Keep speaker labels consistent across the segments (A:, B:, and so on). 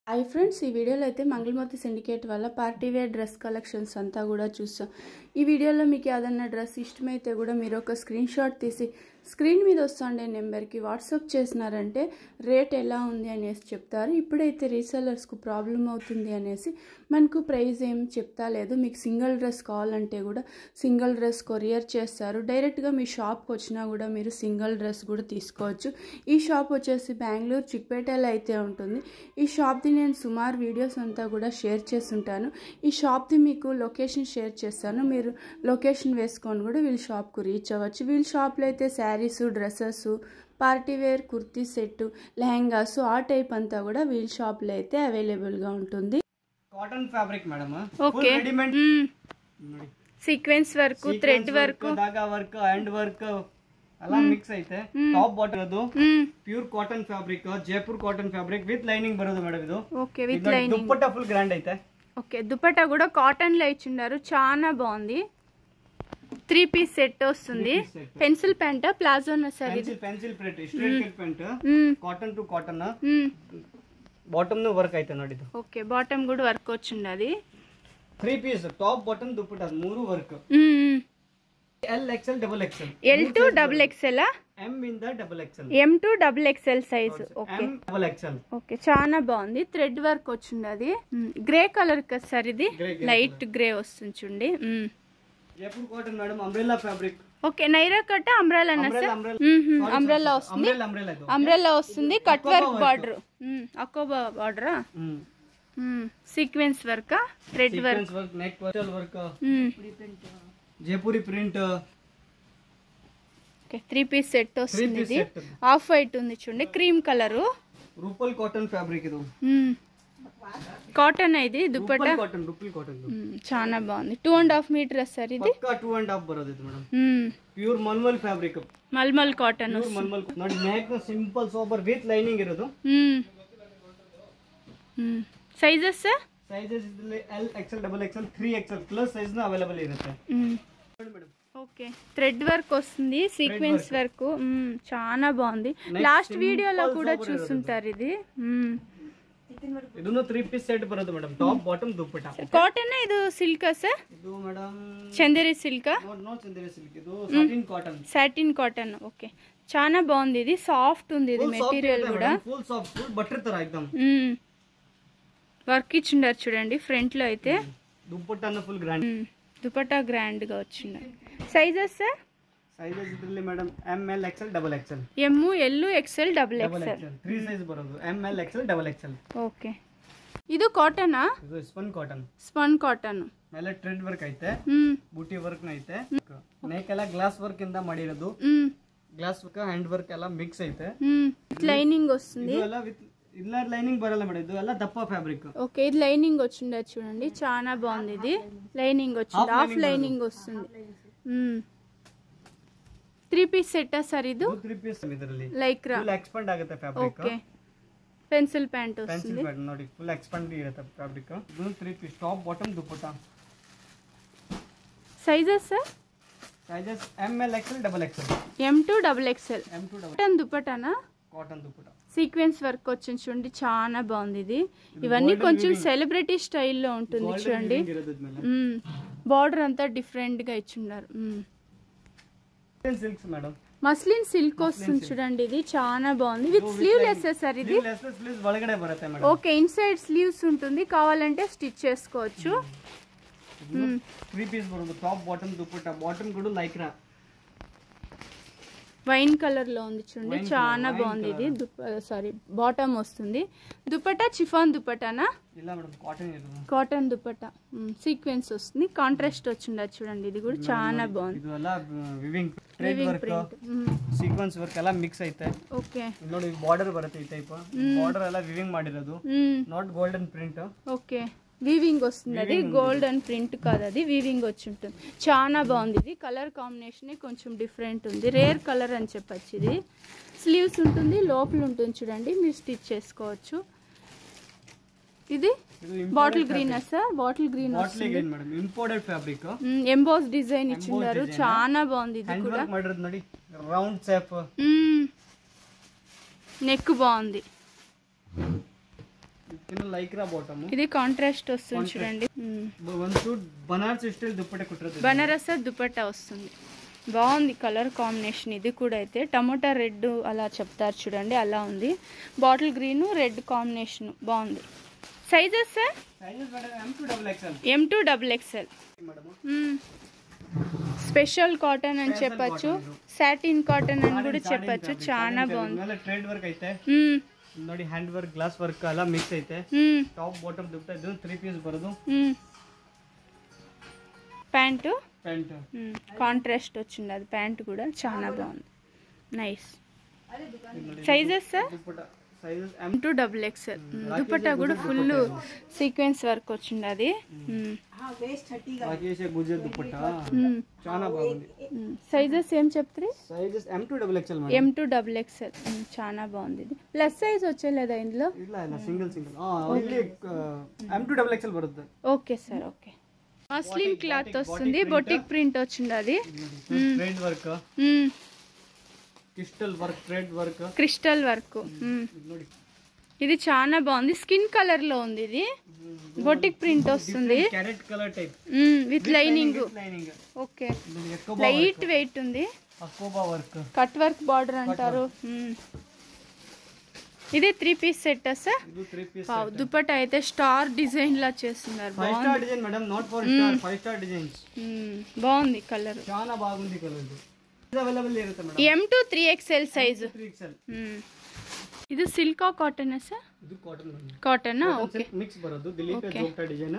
A: Hi friends ఈ వీడియోలో అయితే మంగళమూర్తి సిండికేట్ వల్ల పార్టీ వేర్ డ్రెస్ కలెక్షన్స్ అంతా కూడా చూస్తాం ఈ వీడియోలో మీకు ఏదన్నా డ్రెస్ ఇష్టమైతే కూడా మీరు ఒక స్క్రీన్ షాట్ తీసి స్క్రీన్ మీద వస్తుండే నెంబర్కి వాట్సాప్ చేసినారంటే రేట్ ఎలా ఉంది అనేసి చెప్తారు ఇప్పుడైతే రీసెలర్స్కు ప్రాబ్లం అవుతుంది అనేసి మనకు ప్రైస్ ఏం చెప్తా లేదు మీకు సింగిల్ డ్రెస్ కావాలంటే కూడా సింగిల్ డ్రెస్ కొరియర్ చేస్తారు డైరెక్ట్గా మీ షాప్కి వచ్చినా కూడా మీరు సింగిల్ డ్రెస్ కూడా తీసుకోవచ్చు ఈ షాప్ వచ్చేసి బెంగళూరు చిక్పేటలో అయితే ఉంటుంది ఈ షాప్ది నేను సుమారు వీడియోస్ అంతా కూడా షేర్ చేస్తుంటాను ఈ షాప్ది మీకు లొకేషన్ షేర్ చేస్తాను మీరు లొకేషన్ వేసుకొని కూడా వీళ్ళ షాప్కు రీచ్ అవ్వచ్చు వీళ్ళ షాప్లో అయితే saris dresses party wear kurti set lehengas ఆ టైప్ అంతా కూడా వీళ్ళ షాప్లో అయితే అవైలబుల్గా ఉంటుంది
B: cotton fabric madam
A: okay
B: readymade
A: sequence work thread work
B: దాగా వర్క్ హ్యాండ్ వర్క్ అలా ಮಿಕ್ಸ್ ಐತೆ ಟಾಪ್ ಬಾಟಮ್ ಅದು pure cotton fabric Jaipur cotton fabric with lining ಬರೋದು ಮೇಡಮ್ ಇದು
A: ఓకే విత్
B: ಇದು ನೋಡಿ, ದುಪ್ಪಟ್ಟ ಫುಲ್ ಗ್ರ್ಯಾಂಡ್ ಐತೆ
A: ఓకే దుపట్టా కూడా కాటన్ లో ఇచ్చిండారు చాలా బాగుంది త్రీ పీస్ సెట్ వస్తుంది
B: set.
A: పెన్సిల్ ప్యాంట్ ప్లాజోనా సార్ ఇది
B: pencil pencil print straight cut pant
A: hmm.
B: Cotton to cotton
A: hmm.
B: Bottom work ಐತೆ ನೋಡಿ ಇದು
A: ఓకే బాటమ్ కూడా వర్క్ వచ్చిండది
B: three piece top bottom dupatta ಮೂರು work L XL double XL
A: L to double XL
B: M ಇಂದ double XL
A: M to double XL size okay
B: M double XL
A: okay చాలా బాగుంది thread work వచ్చిండది grey colour కదా sir ఇది
B: Grey, grey
A: light grey వస్తుంది చూడండి hmm.
B: Jaipur cotton madam umbrella fabric
A: okay Naira cut umbrella sir
B: umbrella
A: umbrella వస్తుంది
B: umbrella umbrella ఇది
A: umbrella వస్తుంది కట్ వర్క్ బార్డర్ అకోబా బార్డరా sequence work thread work
B: sequence work neck work Jaipuri print
A: okay three piece set వస్తుంది
B: piece
A: ఇది
B: set.
A: Off white ఉంది చూడండి cream colour
B: ರೂಪಲ್ ಕಾಟನ್ ಫ್ಯಾಬ್ರಿಕ್ ಇದು
A: కాటన్ ఇది దుపట్టా
B: ರೂಪಲ್ ಕಾಟನ್ ರೂಪಲ್ ಕಾಟನ್
A: మ్మ్, చాలా బాగుంది two and half metre sir ఇది
B: ಪಕ್ಕಾ ಟೂ ಅಂಡ್ ಹಾಫ್ ಬರೋದು ಇದು ಮೇಡಮ್
A: మ్మ్,
B: pure mulmul fabric
A: mulmul cotton
B: pure mulmul ನೋಡಿ ಮ್ಯಾಕ್ ಸಿಂಪಲ್ ಸೋಬರ್ ವಿತ್ ಲೈನಿಂಗ್ ಇರೋದು
A: సైజెస్ సార్
B: ಸೈಜಸ್ ಇದ್ರಲ್ಲಿ L XL double XL three XL plus size ನ ಅವೈಲೇಬಲ್ ಇರುತ್ತೆ ನೋಡಿ ಮೇಡಮ್
A: ఓకే థ్రెడ్ వర్క్ వస్తుంది సీక్వెన్స్ వర్క్ చాలా బాగుంది లాస్ట్ వీడియోలో కూడా చూస్తుంటారు ఇది
B: ಇದನ್ನು ತ್ರೀ ಪೀಸ್ ಸೆಟ್ ಬರೋದು madam top bottom dupatta
A: cotton ఇది సిల్కా సార్
B: ಇದು ಮೇಡಮ್
A: చందేరి సిల్కా
B: ನೋಡ್ ನೋ ಚಂದೇರಿ ಸಿಲ್ಕ್ ಇದು satin cotton
A: satin cotton okay చాలా బాగుంది ఇది సాఫ్ట్ ఉంది ఇది మెటీరియల్ కూడా
B: ಫುಲ್ ಸಾಫ್ಟ್ ಫುಲ್ ಬಟರ್ ತರ ಎಕ್ದಮ್
A: వర్క్ ఇచ్చిండారు చూడండి ఫ్రంట్ లో అయితే
B: ದುಪ್ಪಟ್ಟನ ಫುಲ್ ಗ್ರ್ಯಾಂಡ್
A: మ్మ్. దుపట్టా గ్రాండ్ గా వచ్చిండారు సైజెస్ సార్
B: ಸೈಜಸ್ ಇದ್ರಲ್ಲಿ madam M L XL double XL
A: M L XL double
B: double
A: XL
B: XL three size ಬರೋದು M L XL double XL
A: okay ಇದು ಕಾಟನಾ
B: ಇದು ಸ್ಪನ್ ಕಾಟನ್
A: ಸ್ಪನ್ ಕಾಟನ್
B: ಮೇಲೆ thread work ಐತೆ
A: ಹ್ಮ್
B: ಬೂಟಿ ವರ್ಕ್ ಐತೆ ನೆಕ್ ಎಲ್ಲ ಗ್ಲಾಸ್ ವರ್ಕ್ ಇಂದ ಮಾಡಿರೋದು
A: ಹ್ಮ್
B: ಗ್ಲಾಸ್ ವರ್ಕ್ ಹ್ಯಾಂಡ್ ವರ್ಕ್ ಎಲ್ಲ ಮಿಕ್ಸ್ ಐತೆ
A: ಹ್ಮ್ లైనింగ్ వస్తుంది
B: ಇದು ಎಲ್ಲ ವಿತ್ ಇಲ್ಲ ಲೈನಿಂಗ್ ಬರಲ್ಲ ಮೇಡಮ್ ಇದು ಎಲ್ಲ ದಪ್ಪ ಫ್ಯಾಬ್ರಿಕ್
A: ఓకే ఇది లైనింగ్ వచ్చిండదు చూడండి చాలా బాగుంది ఇది లైనింగ్ వచ్చింది హాఫ్ లైనింగ్ వస్తుంది త్రీ పీస్ సెట్టా సార్ ఇది
B: ತ್ರೀ ಪೀಸ್ ಇದರಲ್ಲಿ
A: లైక్
B: ಫುಲ್ ಎಕ್ಸ್ಪಾಂಡ್ ಆಗುತ್ತೆ fabric
A: okay pencil pant
B: pencil
A: వస్తుంది
B: ಪ್ಯಾಟರ್ನ್ ನೋಡಿ ಫುಲ್ ಎಕ್ಸ್ಪಾಂಡ್ ಇರುತ್ತೆ ಫ್ಯಾಬ್ರಿಕ್ ಇದು three piece top bottom dupatta
A: sizes sir
B: sizes M L XL double XL
A: M to double XL
B: M to double
A: cotton దుపటానా
B: cotton dupatta
A: sequence work వచ్చింది చూడండి చాలా బాగుంది ఇది ఇవన్నీ కొంచెం సెలబ్రిటీ స్టైల్లో ఉంటుంది చూడండి
B: ಇರೋದು ಇದ್ಮೇಲೆ
A: బార్డర్ అంతా డిఫరెంట్ గా ఇచ్చున్నారు
B: ಸಿಲ್ಕ್ಸ್ ಮೇಡಮ್
A: మస్లిన్ సిల్క్ వస్తుంది చూడండి ఇది చాలా బాగుంది విత్ స్లీవ్ లెస్ సార్ ఇది
B: ಸ್ಲೀವ್ಸ್ ಒಳಗಡೆ ಬರುತ್ತೆ ಮೇಡಮ್
A: ఓకే ఇన్సైడ్ స్లీవ్స్ ఉంటుంది కావాలంటే స్టిచ్ చేసుకోవచ్చు
B: ತ್ರೀ పీస్ ಬರೋದು ಟಾಪ್ ಬಾಟಮ್ ದುಪ್ಪಟ್ಟ ಬಾಟಮ್ ಕೂಡ ಲೈಕ್ರಾ
A: వైన్ కలర్ లో ఉంది చూడండి చాలా బాగుంది ఇది సారీ బాటమ్ వస్తుంది దుపట్టా చిఫాన్ దుపట్టానా
B: ಇಲ್ಲ ಮೇಡಮ್ ಕಾಟನ್ ಇರೋದು
A: కాటన్ దుపట్టా సీక్వెన్స్ వస్తుంది కాంట్రాస్ట్ వచ్చిండదు చూడండి ఇది కూడా చాలా బాగుంది
B: ಇದು ಎಲ್ಲ weaving thread work
A: print
B: sequence work ಎಲ್ಲ ಮಿಕ್ಸ್ ಐತೆ
A: ఓకే
B: ಇಲ್ಲಿ ನೋಡಿ ಬಾರ್ಡರ್ ಬರುತ್ತೆ ಈ ಟೈಪ್ ಬಾರ್ಡರ್ ಎಲ್ಲ ವಿವಿಂಗ್ ಮಾಡಿರೋದು not golden print
A: okay weaving వస్తుంది అది గోల్డ్ అండ్ ప్రింట్ కాదు అది వీవింగ్ వచ్చి ఉంటుంది చాలా బాగుంది ఇది కలర్ కాంబినేషన్ కొంచెం డిఫరెంట్ ఉంది రేర్ కలర్ అని చెప్పచ్చు ఇది స్లీవ్స్ ఉంటుంది లోపల ఉంటుంది చూడండి మీరు స్టిచ్ చేసుకోవచ్చు ఇది
B: ಇದು
A: bottle green sir bottle green
B: ಬಾಟ್ಲಿ green madam imported fabric
A: emboss design ఇచ్చిన్నారు చాలా బాగుంది ఇది
B: ಹ್ಯಾಂಡ್
A: కూడా
B: ವರ್ಕ್ ಮಾಡಿರೋದು ನೋಡಿ ರೌಂಡ್ ಸೇಪ್
A: నెక్ బాగుంది
B: ಇನ್ನು ಲೈಕ್ರಾ ಬಾಟಮ್
A: ఇది కాంట్రాస్ట్ వస్తుంది చూడండి మ్మ్.
B: ಒಂದು ಸೂಟ್ ಬನಾರಸ್ ಸ್ಟೈಲ್ ದುಪ್ಪಟ್ಟೆ ಕೊಟ್ಟಿರೋದು
A: బనారస దుపట్టా వస్తుంది బాగుంది కలర్ కాంబినేషన్ ఇది కూడా అయితే టమోటా రెడ్ అలా చెప్తారు చూడండి అలా ఉంది బాటిల్ గ్రీన్ రెడ్ కాంబినేషన్ బాగుంది sizes sir
B: sizes madam M to double X L
A: M to double XL
B: madam
A: special cotton అని చెప్పచ్చు సాటిన్ కాటన్ అని కూడా చెప్పచ్చు చాలా బాగుంది
B: ಮೇಲೆ ಟ್ರೇಡ್ ವರ್ಕ್ ಐತೆ
A: మ్మ్.
B: ನೋಡಿ ಹ್ಯಾಂಡ್ ವರ್ಕ್ ಗ್ಲಾಸ್ ವರ್ಕ್ ಎಲ್ಲ ಮಿಕ್ಸ್ ಐತೆ
A: మ్మ్.
B: ಟಾಪ್ ಬಾಟಮ್ ದುಪ್ಪಟ್ಟ ಇದು ತ್ರೀ ಪೀಸ್ ಬರೋದು
A: మ్మ్. ప్యాంటు
B: ಪ್ಯಾಂಟ್
A: కాంట్రాస్ట్ వచ్చింది అది ప్యాంట్ కూడా చాలా బాగుంది nice sizes sir
B: dupatta sizes M
A: to double XL dupatta కూడా ఫుల్ సీక్వెన్స్ వర్క్ వచ్చింది అది మ్మ్.
B: రాకేష్ గుజర్ దుప్పట్ట
A: మ్మ్.
B: చాలా బాగుంది
A: మ్మ్. సైజెస్ ఏం చెప్తారు
B: sizes M to double XL madam
A: M to double XL చాలా బాగుంది ఇది ప్లస్ సైజ్ వచ్చేలేదా ఇందులో
B: ಇಲ್ಲ ಇಲ್ಲ ಸಿಂಗಲ್ ಸಿಂಗಲ್ ಇಲ್ಲಿ ಎಮ್ ಟು ಡಬಲ್ ಎಕ್ಸ್ಎಲ್ ಬರುತ್ತೆ
A: okay sir okay muslin cloth వస్తుంది బొటిక్ ప్రింట్ వచ్చింది అది
B: ಥ್ರೆಡ್ ವರ್ಕ್
A: మ్మ్.
B: Crystal work thread work
A: crystal work మ్మ్.
B: ನೋಡಿ
A: ఇది చాలా బాగుంది స్కిన్ కలర్ లో ఉంది ఇది బొటిక్ ప్రింట్ వస్తుంది
B: carrot colour type
A: with lining
B: lining
A: okay
B: ಎಕೋಬಾ
A: light weight ఉంది
B: ಅಕೋಬಾ ವರ್ಕ್
A: కట్ వర్క్ బార్డర్ అంటారు మ్మ్. ఇది త్రీ పీస్ సెట్ సార్
B: ಇದು ತ್ರೀ ಪೀಸ್
A: దుపట్టా అయితే స్టార్ డిజైన్ లా చేస్తున్నారు
B: ఫైవ్
A: బాగుంది
B: star design madam not for star five star designs
A: మ్మ్. బాగుంది కలర్
B: చాలా బాగుంది కలర్ ఇది అవైలబుల్ ఇರುತ್ತೆ madam
A: M to three XL size
B: three XL
A: ఇది సిల్కా కాటన్ సార్
B: ಇದು ಕಾಟನ್
A: కాటన్ ఓకే
B: ಮಿಕ್ಸ್ ಬರೋದು ದಿಲೀಪ್
A: Okay.
B: ಜೋಗ್ಟಾ ಡಿಸೈನ್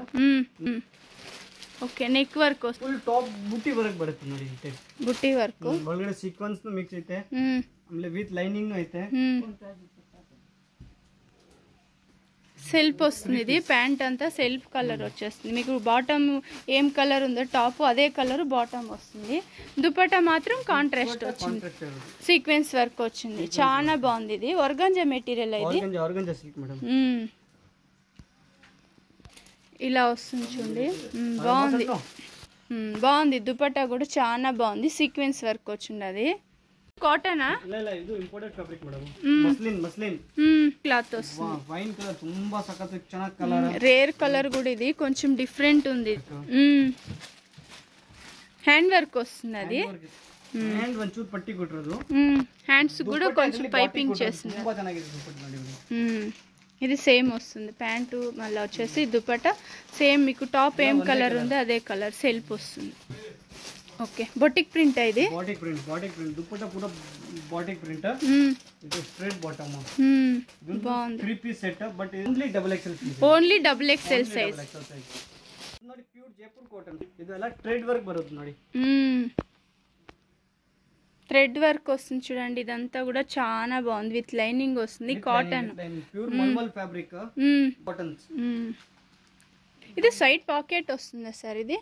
A: ఓకే నెక్ వర్క్ వస్తుంది
B: ಫುಲ್ ಟಾಪ್ ಬುಟ್ಟಿ ವರ್ಕ್ ಬರುತ್ತೆ ನೋಡಿ ಈ ಟೈಪ್
A: బుట్టి వర్క్
B: ಒಳಗಡೆ ಸೀಕ್ವೆನ್ಸ್ ಮಿಕ್ಸ್ ಐತೆ ಆಮೇಲೆ ವಿತ್ ಲೈನಿಂಗ್ ಐತೆ
A: సెల్ఫ్ వస్తుంది ఇది ప్యాంట్ అంతా సెల్ఫ్ కలర్ వచ్చేస్తుంది మీకు బాటమ్ ఏం కలర్ ఉందో టాప్ అదే కలర్ బాటమ్ వస్తుంది దుపట్టా మాత్రం కాంట్రాస్ట్ వచ్చింది
B: ಕಾಂಟ್ರಾಕ್ಟ್ ಇರೋದು
A: సీక్వెన్స్ వర్క్ వచ్చింది చాలా బాగుంది ఇది ఒర్గంజా మెటీరియల్ ఇది
B: ಆರ್ಗಂಜ ಆರ್ಗಂಜ ಸಿಲ್ಕ್ ಮೇಡಮ್
A: మ్మ్. ఇలా వస్తుంది చూడండి మ్మ్, బాగుంది మ్మ్, బాగుంది దుపట్టా కూడా చాలా బాగుంది సీక్వెన్స్ వర్క్ వచ్చింది అది కాటనా
B: ಇಲ್ಲ ಇಲ್ಲ ಇದು imported fabric madam muslin muslin
A: cloth వస్తుంది
B: ವೈನ್ ಕಲರ್ ತುಂಬಾ ಸಖತ್ ಚೆನ್ನಾಗಿ ಕಲರ್
A: రేర్ కలర్ కూడా ఇది కొంచెం డిఫరెంట్ ఉంది హ్యాండ్ వర్క్ వస్తుంది అది
B: ಅಂಡ್ ಒಂಚೂರು ಪಟ್ಟಿ ಕೊಟ್ಟಿರೋದು
A: హ్యాండ్స్ కూడా కొంచెం పైపింగ్ చేస్తుంది
B: ತುಂಬಾ ಚೆನ್ನಾಗಿದೆ ದುಪ್ಪಟ್ಟು ನೋಡಿ ಇವ್ರು.
A: మ్మ్. ఇది సేమ్ వస్తుంది ప్యాంటు మళ్ళీ వచ్చేసి దుపట్టా సేమ్ మీకు టాప్ ఏం కలర్ ఉందో అదే కలర్ సెల్ఫ్ వస్తుంది ఓకే బొటిక్ ప్రింట్ ఇది
B: batik print batik print dupatta ಪೂರ ಬಾಟಿಕ್ ಪ್ರಿಂಟ್
A: మ్మ్.
B: ಇದು ಸ್ಟ್ರೇಟ್ ಬಾಟಮ್
A: మ్మ్. బాగుంది
B: three piece set but only double XL
A: only double XL size
B: ನೋಡಿ ಪ್ಯೂರ್ ಜೈಪುರ್ ಕಾಟನ್ ಇದು ಎಲ್ಲ ಟ್ರೇಡ್ ವರ್ಕ್ ಬರುತ್ತೆ ನೋಡಿ
A: థ్రెడ్ వర్క్ వస్తుంది చూడండి ఇదంతా కూడా చాలా బాగుంది విత్ లైనింగ్ వస్తుంది cotton
B: pure mulmul fabric cottons
A: ఇది సైడ్ పాకెట్ వస్తుందా సార్ ఇది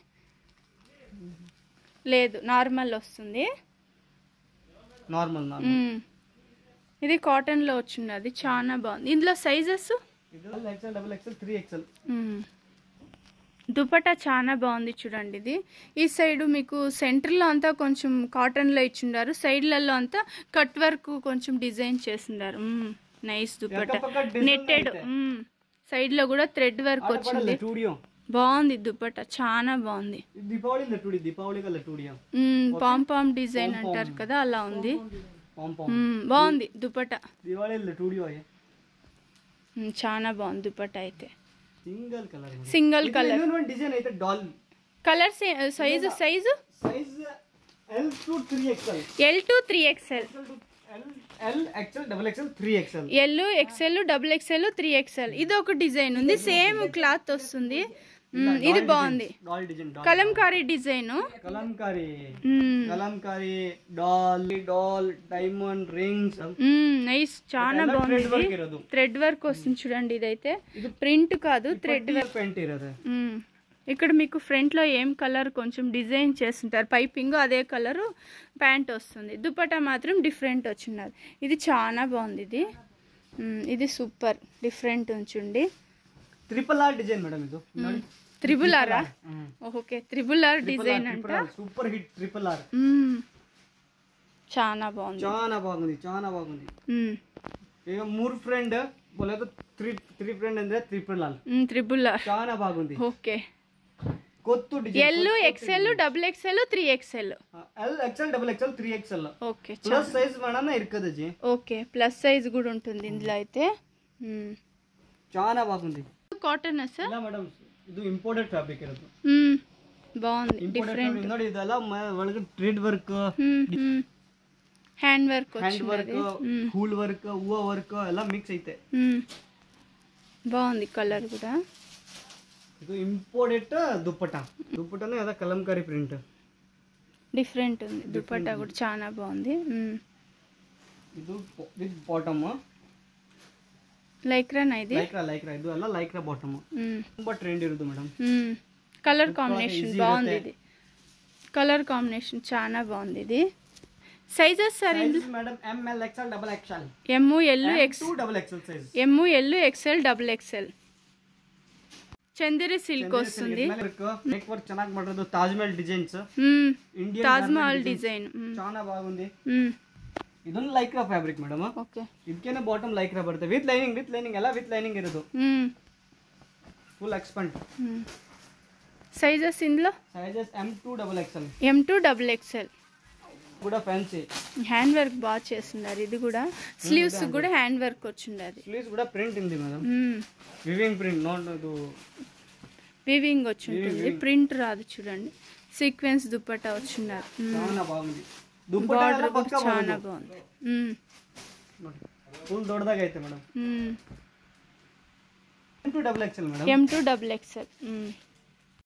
A: లేదు నార్మల్ వస్తుంది
B: ನಾರ್ಮಲ್ ನಾರ್ಮಲ್
A: మ్మ్. ఇది కాటన్ లో వచ్చింది అది చాలా బాగుంది ఇందులో సైజెస్
B: ಇದು XL double XL three XL
A: dupatta చాలా బాగుంది చూడండి ఇది ఈ సైడ్ మీకు సెంటర్లో అంతా కొంచెం కాటన్లో ఇచ్చిండారు సైడ్లలో అంతా కట్ వర్క్ కొంచెం డిజైన్ చేసిండారు నైస్ దుపట్టా
B: పక్క design
A: నెట్టెడ్ సైడ్లో కూడా థ్రెడ్ వర్క్ వచ్చింది
B: ಟೂಡಿಯೋ
A: బాగుంది దుపట్టా చాలా బాగుంది
B: ದೀಪಾವಳಿ ಇಲ್ಲ ಟೂಡಿ ದೀಪಾವಳಿ ಕಲ್ಲ ಟೂಡಿಯೋ
A: పామ్ పామ్ డిజైన్ అంటారు కదా అలా ఉంది
B: ಪಾಮ್ ಪಾಮ್
A: మ్మ్, బాగుంది దుపట్టా
B: ದಿವಾಳಿ ಇಲ್ಲ ಟೂಡಿಯೋ
A: మ్మ్, చాలా బాగుంది దుపట్టా అయితే
B: ಸಿಂಗಲ್ ಕಲರ್
A: సింగిల్ కలర్
B: ಒಂದು ಡಿಸೈನ್ ಐತೆ doll
A: colour size size
B: size L to three XL
A: L to three XL
B: L L XL double XL three XL
A: L XL double XL three XL ఇది ఒక design ఉంది same cloth వస్తుంది మ్మ్, ఇది బాగుంది
B: doll design doll
A: kalamkari design
B: kalamkari kalamkari doll doll diamond rings
A: nice చాలా బాగుంది
B: thread
A: ఇది
B: ವರ್ಕ್ ಇರೋದು
A: థ్రెడ్ వర్క్ వస్తుంది చూడండి ఇదైతే ప్రింట్ కాదు థ్రెడ్
B: ಪೆಂಟ್ ಇರೋದು
A: మ్మ్. ఇక్కడ మీకు ఫ్రంట్ లో ఏం కలర్ కొంచెం డిజైన్ చేస్తుంటారు పైపింగ్ అదే కలర్ ప్యాంట్ వస్తుంది దుపట్టా మాత్రం డిఫరెంట్ వచ్చినది ఇది చాలా బాగుంది ఇది మ్మ్, ఇది సూపర్ డిఫరెంట్ ఉంచుండి
B: ಟ್ರಿಪಲ್ ಆರ್ ಡಿಸೈನ್ ಮೇಡಮ್ ಇದು ನೋಡಿ
A: త్రిబుల్ ఆరా ఓకే త్రిబుల్ ఆర్ డిజైన్ అంట
B: సూపర్ హిట్ ట్రిపుల్ ఆర్
A: మ్మ్. చాలా బాగుంది
B: చాలా బాగుంది చాలా బాగుంది
A: మ్మ్.
B: ಈಗ ಮೂರ್ ಫ್ರೆಂಡ್ పోలేదు త్రీ త్రీ ఫ్రెండ్ ಅಂದ್ರೆ త్రిపుల్ లాల్
A: త్రిబుల్ ఆర్
B: చాలా బాగుంది
A: ఓకే
B: కొత్త design
A: L XL double XL three XL
B: L XL double XL three XL
A: okay
B: plus size ಮಾಡೋಣ ಇರ್ತದೆ ಜಿ
A: ఓకే ప్లస్ సైజ్ కూడా ఉంటుంది ఇందులో అయితే
B: చాలా బాగుంది
A: కాటన్ సార్
B: ಇಲ್ಲ ಮೇಡಮ್ ಇದು ಇಂಪೋರ್ಟೆಡ್ ಫ್ಯಾಬ್ರಿಕ್ ಇರೋದು
A: బాగుంది
B: ಇಂಪೋರ್ಟೆಡ್ ಫ್ಯಾಬ್ರಿಕ್ ನೋಡಿ ಇದೆಲ್ಲ ಮ- ಒಳಗೆ thread work
A: hand work
B: hand
A: వచ్చింది
B: ವರ್ಕ್ ಹೂಲ್ ವರ್ಕ್ ಹೂವ ವರ್ಕ್ ಎಲ್ಲ ಮಿಕ್ಸ್ ಐತೆ
A: మ్మ్. బాగుంది కలర్ కూడా
B: ಇದು ಇಂಪೋರ್ಟೆಡ್ ದುಪ್ಪಟ ದುಪ್ಪಟನೇ ಅದ ಕಲಂಕಾರಿ ಪ್ರಿಂಟ್
A: డిఫరెంట్ ఉంది దుపట్టా కూడా చాలా బాగుంది మ్మ్.
B: ಇದು ವಿತ್ ಬಾಟಮ್
A: లైక్రానా ఇది
B: ಲೈಕ್ರಾ ಲೈಕ್ರಾ ಇದು ಎಲ್ಲ ಲೈಕ್ರಾ ಬಾಟಮ್
A: మ్మ్.
B: ತುಂಬಾ ಟ್ರೆಂಡ್ ಇರೋದು ಮೇಡಮ್
A: మ్మ్. కలర్ కాంబినేషన్ బాగుంది ఇది కలర్ కాంబినేషన్ చాలా బాగుంది ఇది సైజెస్ సార్ ఇందులో
B: madam M L XL double XL
A: M L X
B: to double XL size
A: M L XL double XL Chanderi silk వస్తుంది
B: నెక్ వర్క్ ಚೆನ್ನಾಗಿ ಮಾಡಿರೋದು ತಾಜ್ ಮಹಲ್ ಡಿಸೈನ್ಸ್
A: మ్మ్.
B: ಇಂಡಿಯನ್
A: తాజ్ మహల్ డిజైన్ మ్మ్.
B: చాలా బాగుంది
A: మ్మ్.
B: ಇದೊಂದು ಲೈಕ್ರಾ ಫ್ಯಾಬ್ರಿಕ್ ಮೇಡಮ್
A: ఓకే
B: ಇದಕ್ಕೇನೆ ಬಾಟಮ್ ಲೈಕ್ರಾ ಬರುತ್ತೆ ವಿತ್ ಲೈನಿಂಗ್ ವಿತ್ ಲೈನಿಂಗ್ ಎಲ್ಲ ವಿತ್ ಲೈನಿಂಗ್ ಇರೋದು
A: మ్మ్.
B: ಫುಲ್ ಎಕ್ಸ್ಪೆಂಟ್
A: మ్మ్. సైజెస్ ఇందులో
B: sizes M two double XL
A: M to double XL
B: కూడా ఫ్యాన్సీ
A: హ్యాండ్ వర్క్ బాగా చేస్తున్నారు ఇది కూడా స్లీవ్స్ కూడా హ్యాండ్ వర్క్ వచ్చిండది
B: ಸ್ಲೀವ್ಸ್ ಕೂಡ ಪ್ರಿಂಟ್ ಇದೆ ಮೇಡಮ್
A: మ్మ్.
B: ವಿವಿಂಗ್ ಪ್ರಿಂಟ್ ನೋಡ್ ಇದು
A: వీవింగ్ వచ్చి ఉంటుంది ప్రింట్ రాదు చూడండి సీక్వెన్స్ దుప్పట్టా వచ్చిన్నారు
B: చాలా బాగుంది దుప్పట
A: బార్డర్
B: పక్క
A: కూడా చాలా బాగుంది మ్మ్.
B: ನೋಡಿ ಫುಲ್ ದೊಡ್ಡದಾಗಿ ಐತೆ ಮೇಡಮ್
A: మ్మ్.
B: To double XL madam
A: M to double XL hmm.